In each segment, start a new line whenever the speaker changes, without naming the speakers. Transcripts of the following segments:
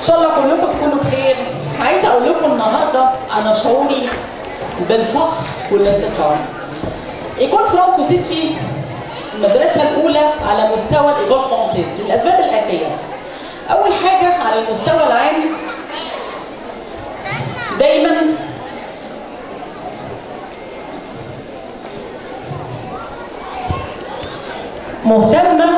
شاء الله كلكم تكونوا بخير عايزه اقول لكم النهارده انا شعوري بالفخر والانتصار ايكول فرانكو سيتي المدرسه الاولى على مستوى الايكول فرانسيز للاسباب الاتيه اول حاجه على المستوى العام دايما مهتمه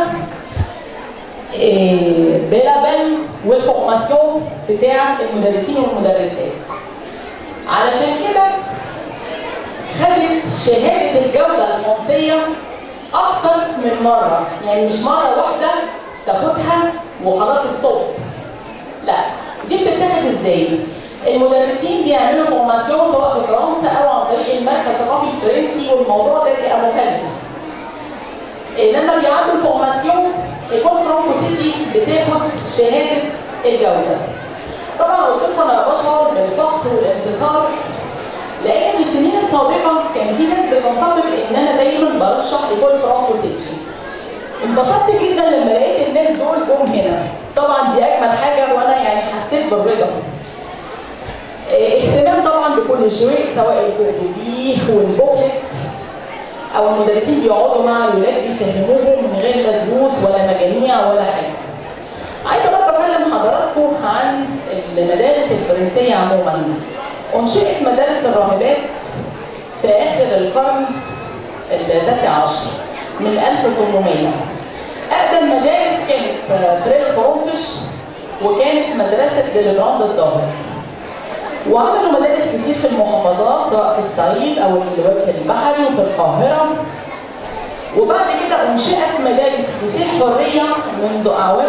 بلابل والفورماسيون بتاع المدرسين والمدرسات علشان كده خدت شهاده الجوده الفرنسيه اكتر من مره يعني مش مره واحده تاخدها وخلاص ستوب لا دي بتتاخد ازاي المدرسين بيعملوا فورماسيون سواء في فرنسا او عن طريق المركز الثقافي الفرنسي والموضوع ده بيبقى مكلف لما بيعدوا الفورماسيون ايكول فرانكو سيتي بتاخد شهاده الجوده. طبعا قلت لكم انا بشعر بالفخر والانتصار لان في السنين السابقه كان في ناس بتنتقد ان انا دايما برشح ايكول فرانكو سيتي. انبسطت جدا لما لقيت الناس دول جم هنا. طبعا دي اجمل حاجه وانا يعني حسيت بالرضا. اهتمام طبعا بكل شيء سواء الكوردوفي والبوكلت او المدرسين بيقعدوا مع الولاد بيفهموهم من غير لا دروس ولا مجاميع ولا حاجه. عايزه برضه اكلم حضراتكم عن المدارس الفرنسيه عموما. انشئت مدارس الراهبات في اخر القرن التاسع عشر من 1800. اقدم مدارس كانت فريل خرنفش وكانت مدرسه ديليفراند الظاهر. وعملوا مدارس كتير في المحافظات سواء في الصعيد او الوجه البحري وفي القاهره وبعد كده انشئت مدارس لسير حريه منذ اعوام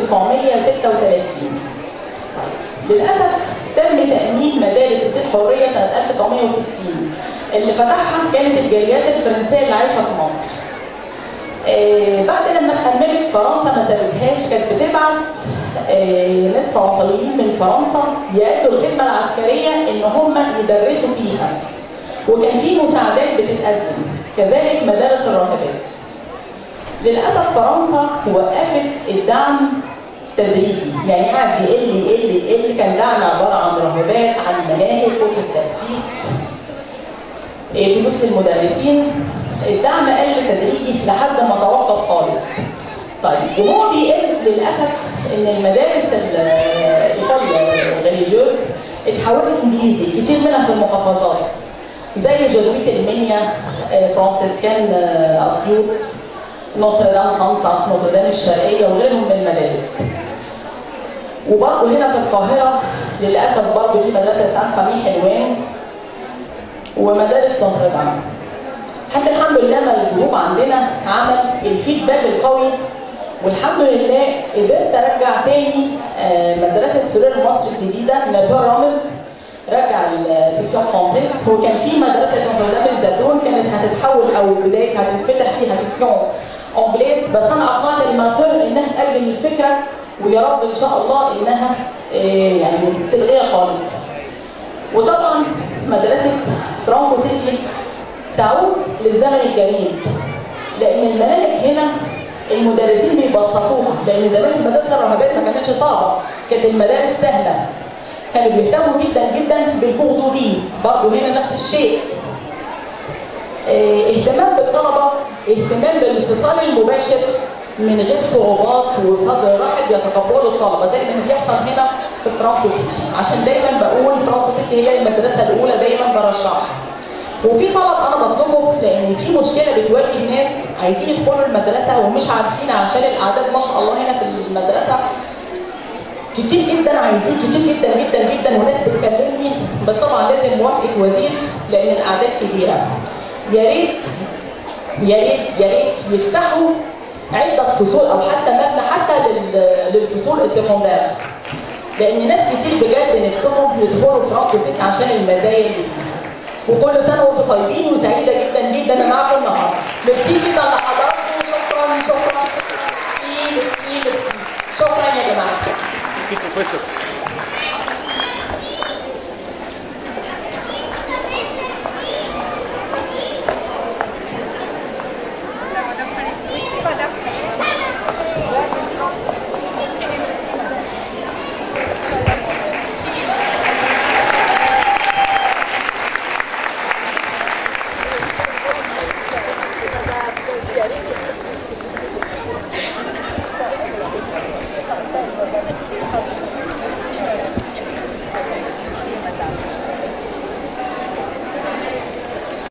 1936 للاسف تم تامين مدارس لسير حريه سنه 1960 اللي فتحها كانت الجاليات الفرنسيه اللي عايشه في مصر آه بعد لما اتأممت فرنسا ما سابتهاش كانت بتبعت آه ناس فرنساويين من فرنسا يأدوا الخدمة العسكرية إن هم يدرسوا فيها وكان في مساعدات بتتقدم كذلك مدارس الراهبات للأسف فرنسا وقفت الدعم تدريجي يعني قعد يقل يقل يقل كان دعم عبارة عن راهبات عن مناهج كتب تأسيس آه فلوس للمدرسين الدعم قل تدريجي لحد ما توقف خالص. طيب وهو بيقل للاسف ان المدارس الايطاليا الريليجيوز اتحولت انجليزي كتير منها في المحافظات زي جزويت المنيا فرانسيسكان اسيوط نوتردام طنطا نوتردام الشرقيه وغيرهم من المدارس. وبرضه هنا في القاهره للاسف برضه في مدرسه سان فامي حلوان ومدارس نوتردام. حتى الحمد لله ما الجروب عندنا عمل الفيدباك القوي والحمد لله قدرت ارجع تاني مدرسه سرير مصر الجديده نبيل رامز رجع السيكسيون فرانسيز هو كان في مدرسه نوتردام الزيتون كانت هتتحول او بدايه هتتفتح فيها سيكسيون انجليز بس انا اقنعت الماسور انها تاجل الفكره ويا رب ان شاء الله انها يعني تلغيها خالص وطبعا مدرسه فرانكو سيتي تعود للزمن الجميل لان المناهج هنا المدرسين بيبسطوها لان زمان في مدارس الراهبات ما كانتش صعبه كانت المدارس سهله كانوا بيهتموا جدا جدا بالكوردوفي برضه هنا نفس الشيء اه اهتمام بالطلبه اهتمام بالاتصال المباشر من غير صعوبات وصدر رحب يتقبلوا الطلبه زي ما بيحصل هنا في فرانكو سيتي عشان دايما بقول فرانكو سيتي هي المدرسه الاولى دايما برشحها وفي طلب انا بطلبه لان في مشكله بتواجه ناس عايزين يدخلوا المدرسه ومش عارفين عشان الاعداد ما شاء الله هنا في المدرسه كتير جدا عايزين كتير جدا جدا جدا وناس بتكلمني بس طبعا لازم موافقه وزير لان الاعداد كبيره يا ريت يا ريت يا ريت يفتحوا عده فصول او حتى مبنى حتى للفصول السكندريه لان ناس كتير بجد نفسهم يدخلوا فرانكو سيتي عشان المزايا اللي فيها وكل سنه وانتم طيبين وسعيده جدا جدا انا معاكم النهارده ميرسي جدا لحضراتكم شكرا شكرا ميرسي ميرسي ميرسي شكرا يا جماعه
Merci, professeur.